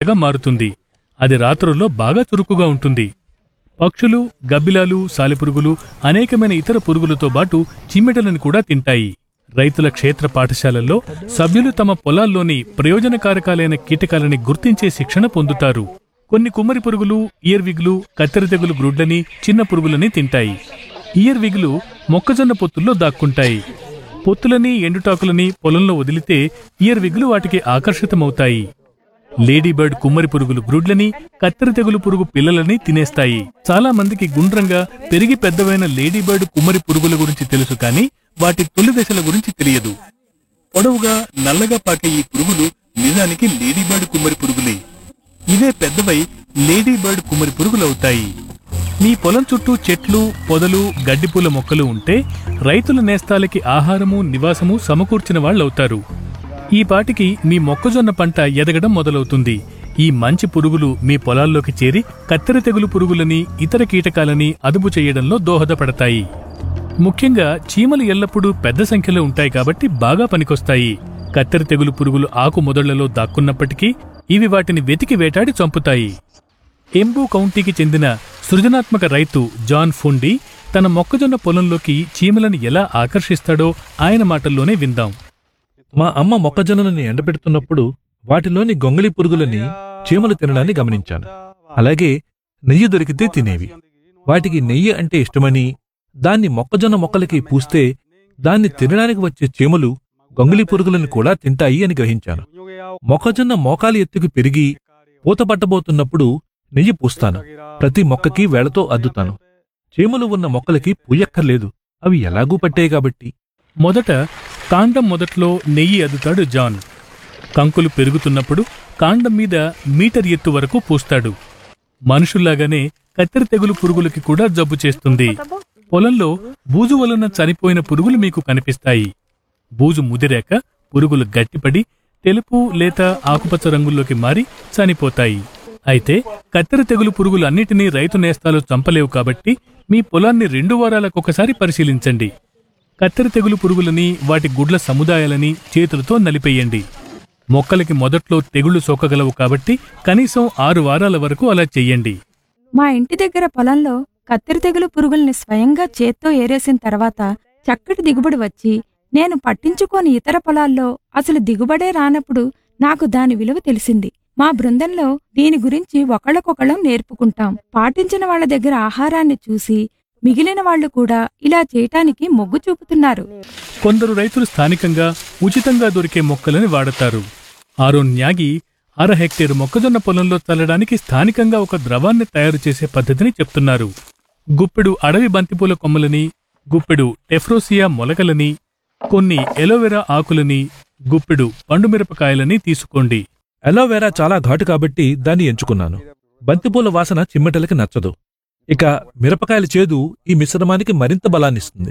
పంటగా మారుతుంది అది రాత్రుల్లో బాగా చురుకుగా ఉంటుంది పక్షులు గబ్బిలాలు సాలెపురుగులు అనేకమైన ఇతర పురుగులతో పాటు చిమ్మెటలను కూడా తింటాయి రైతుల క్షేత్ర పాఠశాలల్లో సభ్యులు తమ పొలాల్లోని ప్రయోజనకారకాలైన కీటకాలని గుర్తించే శిక్షణ పొందుతారు కొన్ని కుమ్మరి పురుగులు ఇయర్విగ్లు కత్తెర తెగులు గ్రుడ్లని చిన్న పురుగులని తింటాయి ఇయర్విగ్లు మొక్కజొన్న పొత్తుల్లో దాక్కుంటాయి పొత్తులని ఎండుటాకులని పొలంలో వదిలితే ఇయర్విగ్లు వాటికి ఆకర్షితమవుతాయి లేడీ బర్డ్ కుమ్మరి పురుగులు గ్రుడ్లని కత్తెర తెగులు పురుగు పిల్లలని తినేస్తాయి చాలా మందికి గుండ్రంగా పెరిగి పెద్దవైన లేడీ బర్డ్ కుమ్మరి పురుగుల గురించి తెలుసు కానీ వాటి తొలి దశల గురించి తెలియదు పొడవుగా నల్లగా పాకే ఈ పురుగులు నిజానికి లేడీ బర్డ్ కుమ్మరి పురుగులే ఇవే పెద్దవై లేడీ బర్డ్ కుమ్మరి పురుగులవుతాయి మీ పొలం చుట్టూ చెట్లు పొదలు గడ్డిపూల మొక్కలు ఉంటే రైతుల నేస్తాలకి ఆహారము నివాసము సమకూర్చిన వాళ్ళవుతారు ఈ పాటికి మీ మొక్కజొన్న పంట ఎదగడం మొదలవుతుంది ఈ మంచి పురుగులు మీ పొలాల్లోకి చేరి కత్తెర తెగులు పురుగులని ఇతర కీటకాలని అదుపు చేయడంలో దోహదపడతాయి ముఖ్యంగా చీమలు ఎల్లప్పుడూ పెద్ద సంఖ్యలో ఉంటాయి కాబట్టి బాగా పనికొస్తాయి కత్తెర తెగులు పురుగులు ఆకు మొదళ్లలో దాక్కున్నప్పటికీ ఇవి వాటిని వెతికి వేటాడి చంపుతాయి ఎంబూ కౌంటీకి చెందిన సృజనాత్మక రైతు జాన్ ఫుండి తన మొక్కజొన్న పొలంలోకి చీమలను ఎలా ఆకర్షిస్తాడో ఆయన మాటల్లోనే విందాం మా అమ్మ మొక్కజొన్నలని ఎండబెడుతున్నప్పుడు వాటిలోని గొంగళి పురుగులని చీమలు తినడాన్ని గమనించాను అలాగే నెయ్యి దొరికితే తినేవి వాటికి నెయ్యి అంటే ఇష్టమని దాన్ని మొక్కజొన్న మొక్కలకి పూస్తే దాన్ని తినడానికి వచ్చే చీమలు గొంగళి పురుగులను కూడా తింటాయి అని గ్రహించాను మొక్కజొన్న మోకాలి ఎత్తుకు పెరిగి పూత పట్టబోతున్నప్పుడు నెయ్యి పూస్తాను ప్రతి మొక్కకి వేళతో అద్దుతాను చీమలు ఉన్న మొక్కలకి పూయక్కర్లేదు అవి ఎలాగూ పట్టాయి కాబట్టి మొదట కాండం మొదట్లో నెయ్యి అదుతాడు జాన్ కంకులు పెరుగుతున్నప్పుడు కాండం మీద మీటర్ ఎత్తు వరకు పూస్తాడు మనుషుల్లాగానే కత్తెర తెగులు పురుగులకి కూడా జబ్బు చేస్తుంది పొలంలో బూజు వలన చనిపోయిన పురుగులు మీకు కనిపిస్తాయి బూజు ముదిరాక పురుగులు గట్టిపడి తెలుపు లేత ఆకుపచ్చ రంగుల్లోకి మారి చనిపోతాయి అయితే కత్తెర తెగులు పురుగులు అన్నిటినీ రైతు నేస్తాలు చంపలేవు కాబట్టి మీ పొలాన్ని రెండు వారాలకొకసారి పరిశీలించండి కత్తెర తెగులు పురుగులని వాటి గుడ్ల సముదాయాలని చేతులతో నలిపేయండి మొక్కలకి మొదట్లో తెగుళ్లు సోకగలవు కాబట్టి కనీసం ఆరు వారాల వరకు అలా చెయ్యండి మా ఇంటి దగ్గర పొలంలో కత్తెర తెగులు పురుగుల్ని స్వయంగా చేత్తో ఏరేసిన తర్వాత చక్కటి దిగుబడి వచ్చి నేను పట్టించుకోని ఇతర పొలాల్లో అసలు దిగుబడే రానప్పుడు నాకు దాని విలువ తెలిసింది మా బృందంలో దీని గురించి ఒకళ్ళకొకళ్ళం నేర్పుకుంటాం పాటించిన వాళ్ళ దగ్గర ఆహారాన్ని చూసి మిగిలిన వాళ్ళు కూడా ఇలా చేయటానికి మొగ్గు చూపుతున్నారు కొందరు రైతులు స్థానికంగా ఉచితంగా దొరికే మొక్కలని వాడతారు ఆరోన్ న్యాగి అర హెక్టేరు మొక్కజొన్న పొలంలో చల్లడానికి స్థానికంగా ఒక ద్రవాన్ని తయారు చేసే పద్ధతిని చెప్తున్నారు గుప్పెడు అడవి బంతిపూల కొమ్మలని గుప్పెడు టెఫ్రోసియా మొలకలని కొన్ని ఎలోవెరా ఆకులని గుప్పెడు పండుమిరపకాయలని తీసుకోండి అలోవెరా చాలా ఘాటు కాబట్టి దాన్ని ఎంచుకున్నాను బంతిపూల వాసన చిమ్మెటలకి నచ్చదు ఇక మిరపకాయల చేదు ఈ మిశ్రమానికి మరింత బలాన్నిస్తుంది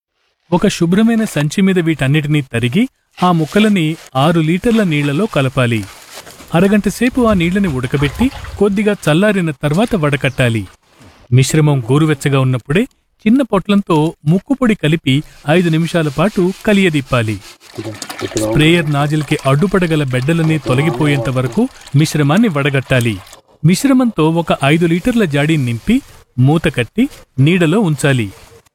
ఒక శుభ్రమైన సంచి మీద వీటన్నిటినీ తరిగి ఆ ముక్కలని ఆరు లీటర్ల నీళ్లలో కలపాలి అరగంట సేపు ఆ నీళ్లని ఉడకబెట్టి కొద్దిగా చల్లారిన తర్వాత వడకట్టాలి మిశ్రమం గోరువెచ్చగా ఉన్నప్పుడే చిన్న పొట్లంతో ముక్కుపొడి కలిపి ఐదు నిమిషాల పాటు కలియదిప్పాలి స్ప్రేయర్ నాజిల్కి అడ్డుపడగల బెడ్డలని తొలగిపోయేంత వరకు మిశ్రమాన్ని వడగట్టాలి మిశ్రమంతో ఒక ఐదు లీటర్ల జాడీ నింపి మూత కట్టి నీడలో ఉంచాలి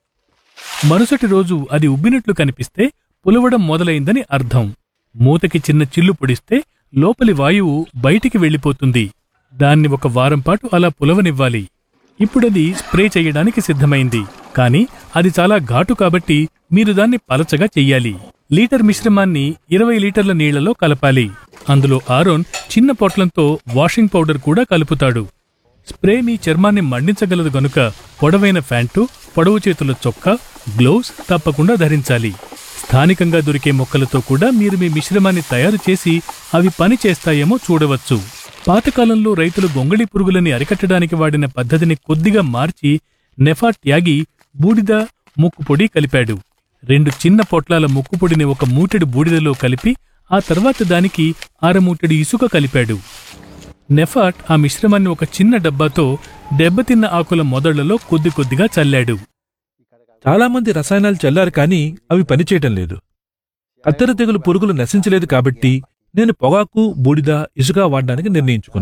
మరుసటి రోజు అది ఉబ్బినట్లు కనిపిస్తే పులవడం మొదలైందని అర్థం మూతకి చిన్న చిల్లు పొడిస్తే లోపలి వాయువు బయటికి వెళ్ళిపోతుంది దాన్ని ఒక వారం పాటు అలా పులవనివ్వాలి ఇప్పుడది స్ప్రే చేయడానికి సిద్ధమైంది కానీ అది చాలా ఘాటు కాబట్టి మీరు దాన్ని పలచగా చెయ్యాలి లీటర్ మిశ్రమాన్ని ఇరవై లీటర్ల నీళ్లలో కలపాలి అందులో ఆరోన్ చిన్న పొట్లంతో వాషింగ్ పౌడర్ కూడా కలుపుతాడు స్ప్రే మీ చర్మాన్ని మండించగలదు గనుక పొడవైన ఫ్యాంటు పొడవు చేతుల చొక్కా గ్లోవ్స్ తప్పకుండా ధరించాలి స్థానికంగా దొరికే మొక్కలతో కూడా మీరు మీ మిశ్రమాన్ని తయారు చేసి అవి పని చేస్తాయేమో చూడవచ్చు పాతకాలంలో రైతులు గొంగళి పురుగులని అరికట్టడానికి వాడిన పద్ధతిని కొద్దిగా మార్చి నెఫా త్యాగి బూడిద ముక్కుపొడి కలిపాడు రెండు చిన్న పొట్లాల ముక్కుపొడిని ఒక మూటెడు బూడిదలో కలిపి ఆ తర్వాత దానికి అరమూటెడు ఇసుక కలిపాడు నెఫాట్ ఆ మిశ్రమాన్ని ఒక చిన్న డబ్బాతో దెబ్బతిన్న ఆకుల మొదళ్లలో కొద్ది కొద్దిగా చల్లాడు చాలా మంది రసాయనాలు చల్లారు కానీ అవి పనిచేయటం లేదు కత్తెర తెగులు పురుగులు నశించలేదు కాబట్టి నేను పొగాకు బూడిద ఇసుక వాడడానికి నిర్ణయించుకున్నాను